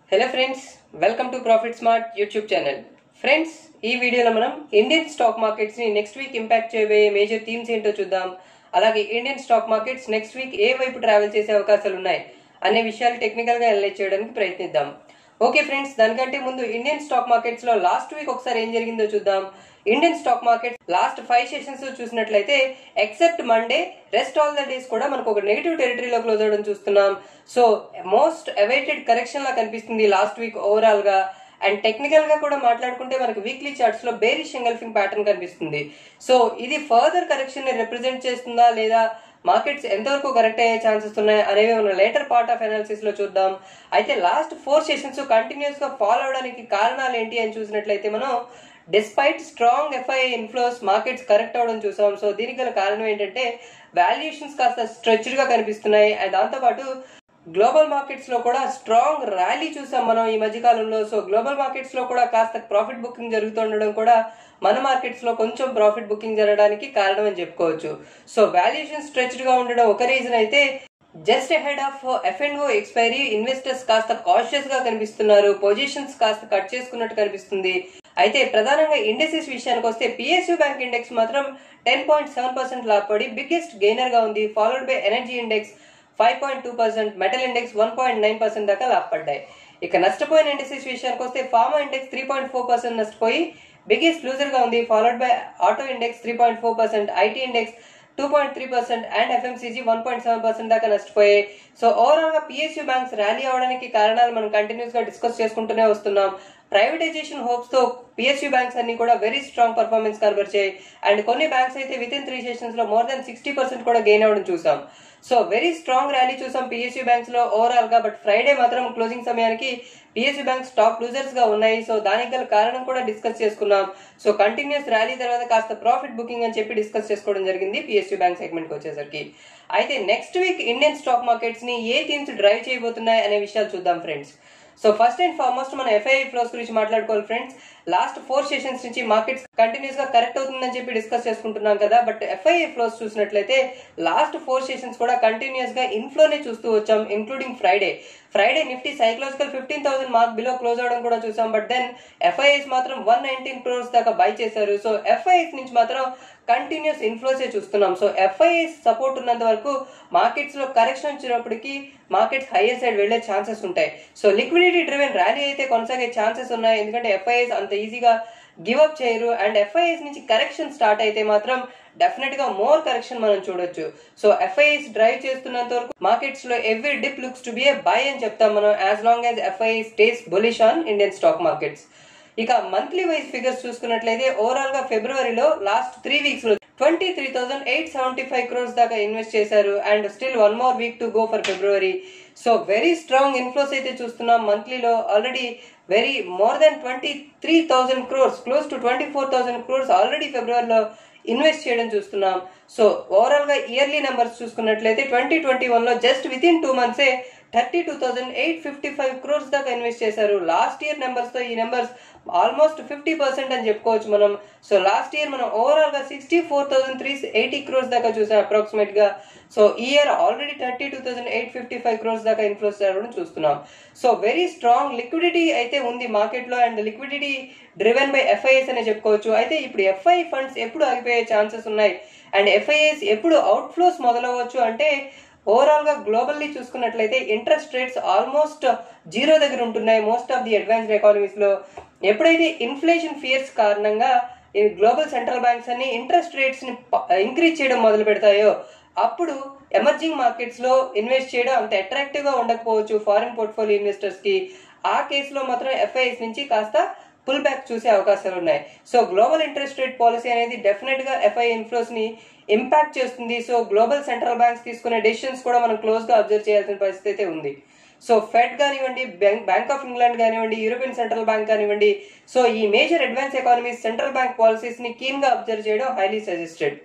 hello friends welcome to Profit Smart YouTube channel friends ఈ వీడియోలో మనం ఇండియన్ స్టాక్ మార్కెట్స్ ని నెక్స్ట్ వీక్ ఇంపాక్ట్ చేయబోయే మేజర్ థీమ్స్ ఏంటో చూద్దాం అలాగే Indian stock markets next week ఏ వైపు ట్రావెల్ చేసే అవకాశాలు ఉన్నాయి అనే విషయాలు టెక్నికల్ గా అనలైజ్ చేయడానికి ప్రయత్నిద్దాం ఓకే ఫ్రెండ్స్ దానికంటే ముందు ఇండియన్ స్టాక్ మార్కెట్స్ లో లాస్ట్ వీక్ ఒకసారి ఏం జరిగిందో చూద్దాం Indian stock market last five sessions చూసినట్లయితే except Monday rest all the days కూడా మనకు ఒక నెగిటివ్ టెరిటరీలో క్లోజ్ అవడం చూస్తున్నాం సో మోస్ట్ అవైటెడ్ కరెక్షన్ లా కనిపిస్తుంది లాస్ట్ వీక్ ఓవరాల్ గా అండ్ టెక్నికల్ గా కూడా మాట్లాడుకుంటే మనకు వీక్లీ చార్ట్స్ లో బేరిష్ ఎంగల్ఫింగ్ ప్యాటర్న్ కనిపిస్తుంది సో ఇది ఫర్దర్ కరెక్షన్ ని రిప్రజెంట్ చేస్తుందా లేదా మార్కెట్స్ ఎంతవరకు కరెక్ట్ అయ్యే ఛాన్సెస్ ఉన్నాయి అనేవి మనం లేటర్ పార్ట్ ఆఫ్ అనాలిసిస్ లో చూద్దాం అయితే లాస్ట్ ఫోర్ సెషన్స్ కంటిన్యూస్ గా ఫాలో అవడానికి కారణాలు ఏంటి అని చూసినట్లయితే మనం despite strong FI inflows markets correct అవడం చూసాం సో దీనికి గల కారణం ఏంటంటే వాల్యుయేషన్స్ కాస్త స్ట్రెచ్డ్ గా కనిపిస్తున్నాయి అండ్ దాంతోపాటు గ్లోబల్ మార్కెట్స్ లో కూడా స్ట్రాంగ్ ర్యాలీ చూసాం మనం ఈ మధ్య కాలంలో సో గ్లోబల్ మార్కెట్స్ లో కూడా కాస్త ప్రాఫిట్ బుకింగ్ జరుగుతుండడం కూడా మన మార్కెట్స్ లో కొంచెం ప్రాఫిట్ బుకింగ్ జరగడానికి కారణం అని చెప్పుకోవచ్చు సో వాల్యుయేషన్ స్ట్రెచ్డ్ గా ఉండడం ఒక రీజన్ అయితే just head of F and O expiry investors కాస్త కాషియస్ గా కనిపిస్తున్నారు పొజిషన్స్ కాస్త కట్ చేసుకున్నట్టు కనిపిస్తుంది అయితే ప్రధానంగా ఇండెక్సెస్ విషయానికి వస్తే పిఎస్యూ బ్యాంక్ ఇండెక్స్ మాత్రం టెన్ పాయింట్ సెవెన్ పర్సెంట్ లాభపడి బిగ్గెస్ట్ గెయినర్ గా ఉంది followed by energy index five point two percent metal index one point nine percent దాకా లాభపడ్డాయి ఇక నష్టపోయిన ఇండెక్సెస్ విషయానికి వస్తే pharma index three point four percent నష్టపోయి బిగ్గెస్ట్ లూజర్ గా ఉంది followed by auto index three point four percent IT index two point three percent and FMCG one point seven percent దాకా నష్టపోయాయి సో ఓవరాల్ గా PSU banks rally అవడానికి కారణాలు మనం continuous గా discuss చేసుకుంటూనే వస్తున్నాం ప్రైవేటైజేషన్ హోప్స్ తో పిఎస్యూ బ్యాంక్స్ అన్ని కూడా వెరీ స్ట్రాంగ్ పర్ఫార్మెన్స్ కనబరిచాయి అండ్ కొన్ని బ్యాంక్స్ అయితే విత్ ఇన్ త్రీ సెషన్స్ లో మోర్ దాన్ సిక్స్టీ పర్సెంట్ కూడా గెయిన్ అవ్వడం చూసాం సో వెరీ స్ట్రాంగ్ ర్యాలీ చూసాం పిఎస్యూ బ్యాంక్స్ లో ఓవరాల్ గా బట్ ఫ్రైడే మాత్రం క్లోజింగ్ సమయానికి పిఎస్యూ బ్యాంక్స్ టాప్ లూజర్స్ గా ఉన్నాయి సో దానికి గల కారణం కూడా డిస్కస్ చేసుకున్నాం సో కంటిన్యూస్ ర్యాలీ తర్వాత కాస్త ప్రాఫిట్ బుకింగ్ అని చెప్పి డిస్కస్ చేసుకోవడం జరిగింది పిఎస్యూ బ్యాంక్ సెగ్మెంట్ కి వచ్చేసరికి అయితే next week Indian stock markets ని ఏ థీమ్స్ డ్రైవ్ చేయబోతున్నాయి అనే విషయాలు చూద్దాం friends so first and foremost మన ఎఫ్ఐఐ ఫ్లోస్ గురించి మాట్లాడుకోవాలి ఫ్రెండ్స్ లాస్ట్ ఫోర్ సెషన్స్ నుంచి మార్కెట్స్ కంటిన్యూస్ గా కరెక్ట్ అవుతుందని చెప్పి డిస్కస్ చేసుకుంటున్నాం కదా బట్ ఎఫ్ఐఐ ఫ్లోస్ చూసినట్లయితే లాస్ట్ ఫోర్ సెషన్స్ కూడా కంటిన్యూస్ గా ఇన్ఫ్లోనే చూస్తూ వచ్చాం including Friday Friday Nifty psychological fifteen thousand mark below close అవడం కూడా చూసాం బట్ దెన్ ఎఫ్ఐఎస్ మాత్రం వన్ నైన్టీన్ క్రోర్స్ దాకా బై చేశారు సో ఎఫ్ఐఎస్ నుంచి మాత్రం కంటిన్యూస్ ఇన్ఫ్లోసే చూస్తున్నాం సో ఎఫ్ఐఎస్ సపోర్ట్ ఉన్నంత వరకు మార్కెట్స్ లో కరెక్షన్ వచ్చినప్పటికీ మార్కెట్స్ హైయర్ సైడ్ వెళ్లే ఛాన్సెస్ ఉంటాయి సో లిక్విడిటీ డ్రివెన్ ర్యాలీ అయితే కొనసాగే ఛాన్సెస్ ఉన్నాయి ఎందుకంటే ఎఫ్ఐఎస్ అంత ఈజీగా గివ్ అప్ చేయరు అండ్ ఎఫ్ఐఎస్ నుంచి కరెక్షన్ స్టార్ట్ అయితే మాత్రం డెఫినెట్ గా మోర్ కరెక్షన్ మనం చూడొచ్చు సో ఎఫ్ఐఎస్ డ్రైవ్ చేస్తున్నంత వరకు మార్కెట్స్ లో every dip looks to be a buy అని చెప్తాం మనం as long as FIs stays bullish on Indian stock markets ఇక మంత్లీ వైజ్ ఫిగర్స్ చూసుకున్నట్లయితే ఓవరాల్ గా ఫిబ్రవరిలో లాస్ట్ త్రీ వీక్స్ లో twenty three thousand eight seventy five crores దాకా ఇన్వెస్ట్ చేశారు and still one more week to go for February so very strong inflows అయితే చూస్తున్నాం మంత్లీలో already very more than twenty three thousand crores close to twenty four thousand crores already ఫిబ్రవరిలో invest చేయడం చూస్తున్నాం so overall గా yearly numbers చూసుకున్నట్లయితే twenty twenty one లో just within two మంత్సే thirty two thousand eight fifty five crores దాకా invest చేశారు last year numbers తో ఈ నెంబర్స్ ఆల్మోస్ట్ ఫిఫ్టీ పర్సెంట్ అని చెప్పుకోవచ్చు మనం సో లాస్ట్ ఇయర్ మనం ఓవరాల్ గా sixty four thousand three eighty crores దాకా చూసాం అప్రాక్సిమేట్ గా సో ఈ year already thirty two thousand eight fifty five crores దాకా ఇన్ఫ్లోస్ జరగడం చూస్తున్నాం సో వెరీ స్ట్రాంగ్ లిక్విడిటీ అయితే ఉంది మార్కెట్ లో and liquidity driven by FIs అనే చెప్పుకోవచ్చు అయితే ఇప్పుడు ఎఫ్ఐ ఫండ్స్ ఎప్పుడు ఆగిపోయే ఛాన్సెస్ ఉన్నాయి అండ్ ఎఫ్ఐఎస్ ఎప్పుడు అవుట్ ఫ్లోస్ మొదలవచ్చు అంటే ఓవరాల్ గా గ్లోబల్లీ చూసుకున్నట్లయితే ఇంట్రెస్ట్ రేట్స్ ఆల్మోస్ట్ జీరో దగ్గర ఉంటున్నాయి most of the advanced economies లో ఎప్పుడైతే ఇన్ఫ్లేషన్ ఫియర్స్ కారణంగా గ్లోబల్ సెంట్రల్ బ్యాంక్స్ అన్ని ఇంట్రెస్ట్ రేట్స్ ని ఇంక్రీజ్ చేయడం మొదలు పెడతాయో అప్పుడు ఎమర్జింగ్ మార్కెట్స్ లో ఇన్వెస్ట్ చేయడం అంత అట్రాక్టివ్ గా ఉండకపోవచ్చు ఫారిన్ పోర్ట్ఫోలియో ఇన్వెస్టర్స్ కి ఆ కేసులో మాత్రం ఎఫ్ఐఎస్ నుంచి కాస్త పుల్ బ్యాక్ చూసే అవకాశాలు ఉన్నాయి so global interest rate policy అనేది డెఫినెట్ గా ఎఫ్ఐ ఇన్ఫ్లోస్ ని ఇంపాక్ట్ చేస్తుంది సో గ్లోబల్ సెంట్రల్ బ్యాంక్స్ తీసుకునే డెసిషన్స్ కూడా మనం క్లోజ్ గా అబ్జర్వ్ చేయాల్సిన పరిస్థితి అయితే ఉంది సో ఫెడ్ కానివ్వండి బ్యాంక్ ఆఫ్ ఇంగ్లాండ్ కానివ్వండి యూరోపియన్ సెంట్రల్ బ్యాంక్ కానివ్వండి సో ఈ major advance economies central bank policies ని కీన్ గా అబ్జర్వ్ చేయడం highly suggested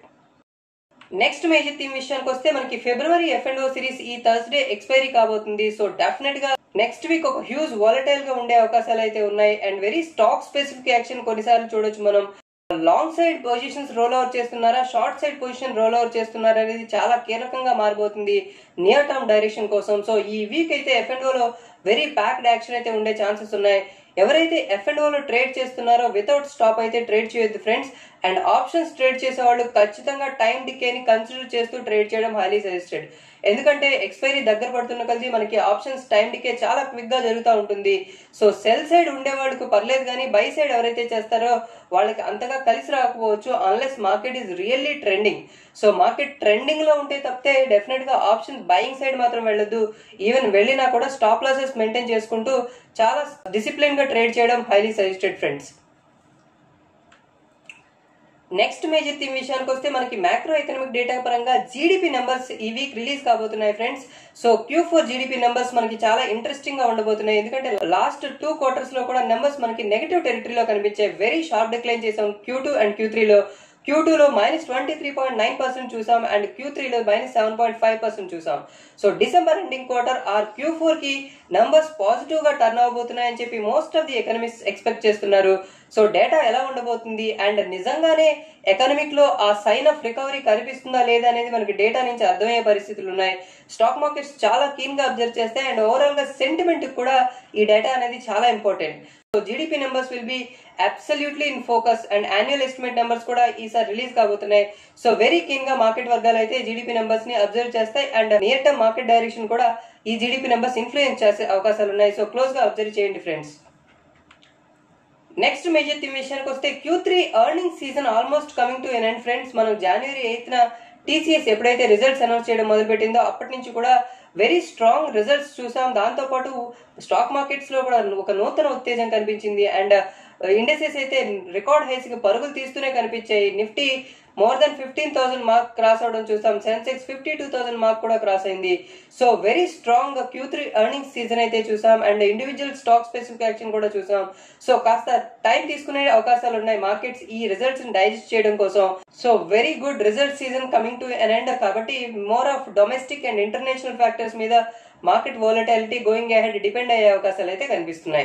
next major theme విషయానికి వస్తే మనకి February F and O series ఈ థర్స్డే ఎక్స్పైరీ కాబోతుంది సో డెఫినెట్ గా నెక్స్ట్ వీక్ ఒక హ్యూజ్ వాలటైల్ గా ఉండే అవకాశాలు అయితే ఉన్నాయి and very stock specific action కొన్నిసార్లు చూడొచ్చు మనం long side positions roll out చేస్తున్నారా short side position roll out చేస్తున్నారా అనేది చాలా కీలకంగా మారబోతుంది నియర్ టర్మ్ డైరెక్షన్ కోసం సో ఈ వీక్ అయితే ఎఫ్ అండ్ లో వెరీ ప్యాక్డ్ యాక్షన్ అయితే ఉండే ఛాన్సెస్ ఉన్నాయి ఎవరైతే ఎఫ్ అండ్ లో ట్రేడ్ చేస్తున్నారో వితౌట్ స్టాప్ అయితే ట్రేడ్ చేయొద్దు ఫ్రెండ్స్ అండ్ ఆప్షన్స్ ట్రేడ్ చేసే వాళ్ళు ఖచ్చితంగా టైం డికేని కన్సిడర్ చేస్తూ ట్రేడ్ చేయడం హైలీ సజెస్టెడ్ ఎందుకంటే ఎక్స్పైరీ దగ్గర పడుతున్న కలిసి మనకి ఆప్షన్స్ టైం డికే చాలా క్విక్ గా జరుగుతూ ఉంటుంది సో సెల్ సైడ్ ఉండే వాళ్ళకి పర్లేదు కానీ బై సైడ్ ఎవరైతే చేస్తారో వాళ్ళకి అంతగా కలిసి రాకపోవచ్చు unless market is really trending so market trending లో ఉంటే తప్పితే డెఫినెట్ గా ఆప్షన్స్ బయింగ్ సైడ్ మాత్రం వెళ్ళొద్దు ఈవెన్ వెళ్ళినా కూడా స్టాప్ లాసెస్ మెయింటైన్ చేసుకుంటూ చాలా డిసిప్లిన్ గా ట్రేడ్ చేయడం highly suggested friends next major theme విషయానికి వస్తే మనకి మ్యాక్రో ఎకనామిక్ డేటా పరంగా జీడిపి నెంబర్స్ ఈ వీక్ రిలీజ్ కాబోతున్నాయి friends so Q four GDP numbers మనకి చాలా ఇంట్రెస్టింగ్ గా ఉండబోతున్నాయి ఎందుకంటే లాస్ట్ టూ క్వార్టర్స్ లో కూడా నెంబర్స్ మనకి నెగిటివ్ టెరిటరీలో కనిపించాయి వెరీ షార్ప్ డిక్లైన్ చేసాం క్యూ టూ అండ్ క్యూ త్రీలో క్యూ టూలో minus twenty three point nine percent చూసాం అండ్ క్యూ త్రీలో minus seven point five percent చూసాం so December ending quarter or Q four కి నంబర్స్ పాజిటివ్ గా టర్న్ అవబోతున్నాయని చెప్పి most of the economics expect చేస్తున్నారు సో డేటా ఎలా ఉండబోతుంది అండ్ నిజంగానే ఎకనమిక్ లో ఆ సైన్ ఆఫ్ రికవరీ కనిపిస్తుందా లేదా అనేది మనకి డేటా నుంచి అర్థమయ్యే పరిస్థితులు ఉన్నాయి స్టాక్ మార్కెట్స్ చాలా కీన్ గా అబ్జర్వ్ చేస్తాయి అండ్ ఓవరాల్ గా సెంటిమెంట్ కూడా ఈ డేటా అనేది చాలా important so GDP numbers will be absolutely in focus and annual estimate numbers కూడా ఈసారి రిలీజ్ కాబోతున్నాయి సో వెరీ కీన్ గా మార్కెట్ వర్గాలు అయితే జీడిపి నెంబర్స్ ని అబ్జర్వ్ చేస్తాయి and near term market direction కూడా ఈ జీడిపి నెంబర్స్ ఇన్ఫ్లుయెన్స్ చేసే అవకాశాలు ఉన్నాయి సో క్లోజ్ గా అబ్జర్వ్ చేయండి ఫ్రెండ్స్ నెక్స్ట్ మేజర్ థీమ్ విషయానికి వస్తే Q three earning season almost coming to an and friends మనం జనవరి ఎయిత్ న టీసీఎస్ ఎప్పుడైతే రిజల్ట్స్ అనౌన్స్ చేయడం మొదలుపెట్టిందో అప్పటి నుంచి కూడా వెరీ స్ట్రాంగ్ రిజల్ట్స్ చూసాం దాంతో పాటు స్టాక్ మార్కెట్స్ లో కూడా ఒక నూతన ఉత్తేజం కనిపించింది అండ్ ఇండస్ట్రీస్ అయితే రికార్డ్ హైస్ కి పరుగులు తీస్తూనే కనిపించాయి Nifty more than fifteen thousand mark cross అవడం చూసాం Sensex fifty two thousand mark కూడా క్రాస్ అయింది so very strong Q three earnings season అయితే చూసాం and individual stock specific action కూడా చూసాం సో కాస్త టైం తీసుకునే అవకాశాలు ఉన్నాయి మార్కెట్స్ ఈ రిజల్ట్స్ డైజెస్ట్ చేయడం కోసం so very good result season coming to an end కాబట్టి more of domestic and international factors మీద market volatility going ahead depend అయ్యే అవకాశాలు అయితే కనిపిస్తున్నాయి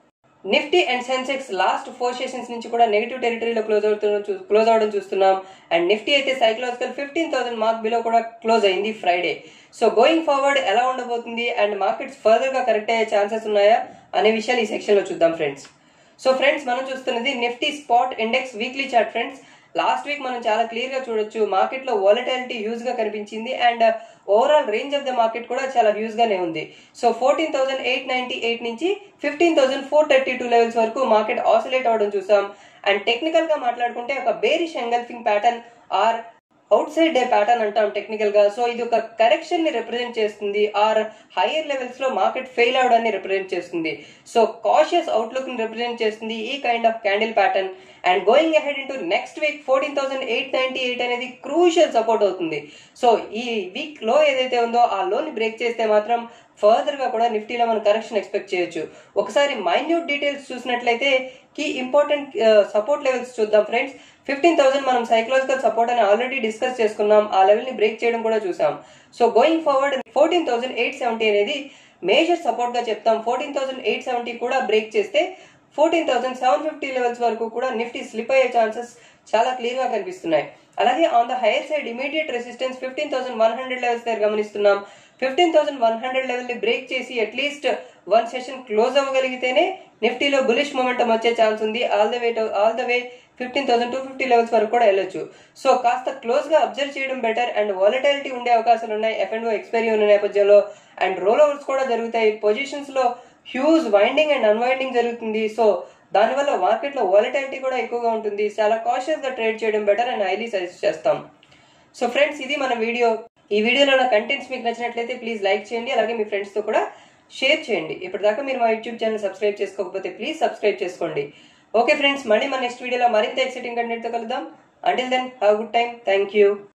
Nifty and Sensex last four sessions నుంచి కూడా నెగిటివ్ టెరిటరీలో క్లోజ్ అవుతున్న క్లోజ్ అవడం చూస్తున్నాం అండ్ నిఫ్టీ అయితే psychological fifteen thousand mark below కూడా క్లోజ్ అయింది ఫ్రైడే సో గోయింగ్ ఫార్వర్డ్ ఎలా ఉండబోతుంది అండ్ మార్కెట్స్ ఫర్దర్ గా కరెక్ట్ అయ్యే ఛాన్సెస్ ఉన్నాయా అనే విషయాలు ఈ సెక్షన్ లో చూద్దాం ఫ్రెండ్స్ సో ఫ్రెండ్స్ మనం చూస్తున్నది Nifty spot index weekly chart friends last week మనం చాలా క్లియర్ గా చూడొచ్చు మార్కెట్ లో వాలటాలిటీ హ్యూజ్ గా కనిపించింది and overall range of the market కూడా చాలా హ్యూజ్ గానే ఉంది so fourteen thousand eight ninety eight నుంచి fifteen thousand four thirty two levels వరకు మార్కెట్ ఆసిలేట్ అవడం చూసాం అండ్ టెక్నికల్ గా మాట్లాడుకుంటే ఒక bearish engulfing pattern are out side day pattern అంటాం టెక్నికల్ గా సో ఇది ఒక కరెక్షన్ ని రిప్రజెంట్ చేస్తుంది ఆర్ హైయర్ లెవెల్స్ లో మార్కెట్ ఫెయిల్ అవడాన్ని రిప్రజెంట్ చేస్తుంది సో కాషియస్ అవుట్లుక్ ని రిప్రజెంట్ చేస్తుంది ఈ kind of candle pattern and going ahead into next week fourteen thousand eight ninety eight అనేది క్రూషియల్ సపోర్ట్ అవుతుంది సో ఈ వీక్ లో ఏదైతే ఉందో ఆ లోని బ్రేక్ చేస్తే మాత్రం ఫర్దర్ గా కూడా నిఫ్టీలో మనం కరెక్షన్ ఎక్స్పెక్ట్ చేయొచ్చు ఒకసారి మైన్యూట్ డీటెయిల్స్ చూసినట్లయితే కీ ఇంపార్టెంట్ సపోర్ట్ లెవెల్స్ చూద్దాం ఫ్రెండ్స్ ఫిఫ్టీన్ థౌసండ్ మనం సైకలాజికల్ సపోర్ట్ అని ఆల్రెడీ డిస్కస్ చేసుకున్నాం ఆ లెవెల్ ని బ్రేక్ చేయడం కూడా చూసాం so going forward fourteen thousand eight seventy అనేది మేజర్ సపోర్ట్ గా చెప్తాం ఫోర్టీన్ థౌసండ్ ఎయిట్ సెవెంటీ కూడా బ్రేక్ చేస్తే fourteen thousand seven fifty levels వరకు కూడా నిఫ్టీ స్లిప్ అయ్యే ఛాన్సెస్ చాలా క్లియర్ గా కనిపిస్తున్నాయి అలాగే on the higher side immediate resistance fifteen thousand one hundred levels దగ్గర గమనిస్తున్నాం fifteen thousand one hundred level ని బ్రేక్ చేసి అట్లీస్ట్ వన్ సెషన్ క్లోజ్ అవ్వగలిగితేనే నిఫ్టీలో బులిష్ మొమెంటం వచ్చే ఛాన్స్ ఉంది all the way all the way fifteen thousand two fifty levels వరకు కూడా వెళ్ళొచ్చు సో కాస్త క్లోజ్ గా అబ్జర్వ్ చేయడం బెటర్ అండ్ వాలటాలిటీ ఉండే అవకాశాలు ఉన్నాయి ఎఫ్ అండ్ ఎక్స్పైరీ ఉన్న నేపథ్యంలో అండ్ రోల్ ఓవర్స్ కూడా జరుగుతాయి పొజిషన్స్ లో హ్యూజ్ వైండింగ్ అండ్ అన్వైండింగ్ జరుగుతుంది సో దానివల్ల మార్కెట్ లో వాలటాలిటీ కూడా ఎక్కువగా ఉంటుంది చాలా కాషియస్ గా ట్రేడ్ చేయడం బెటర్ అండ్ హైలీ సజెస్ట్ చేస్తాం సో ఫ్రెండ్స్ ఇది మన వీడియో ఈ వీడియోలో ఉన్న కంటెంట్స్ మీకు నచ్చినట్లయితే ప్లీజ్ లైక్ చేయండి అలాగే మీ ఫ్రెండ్స్ తో కూడా షేర్ చేయండి ఇప్పటిదాకా మీరు మా యూట్యూబ్ ఛానల్ సబ్స్క్రైబ్ చేసుకోకపోతే ప్లీజ్ సబ్స్క్రైబ్ చేసుకోండి ఓకే ఫ్రెండ్స్ మళ్ళీ మన నెక్స్ట్ వీడియోలో మరింత ఎక్సైటింగ్ కంటెంట్ తో కలుద్దాం until then have good time thank you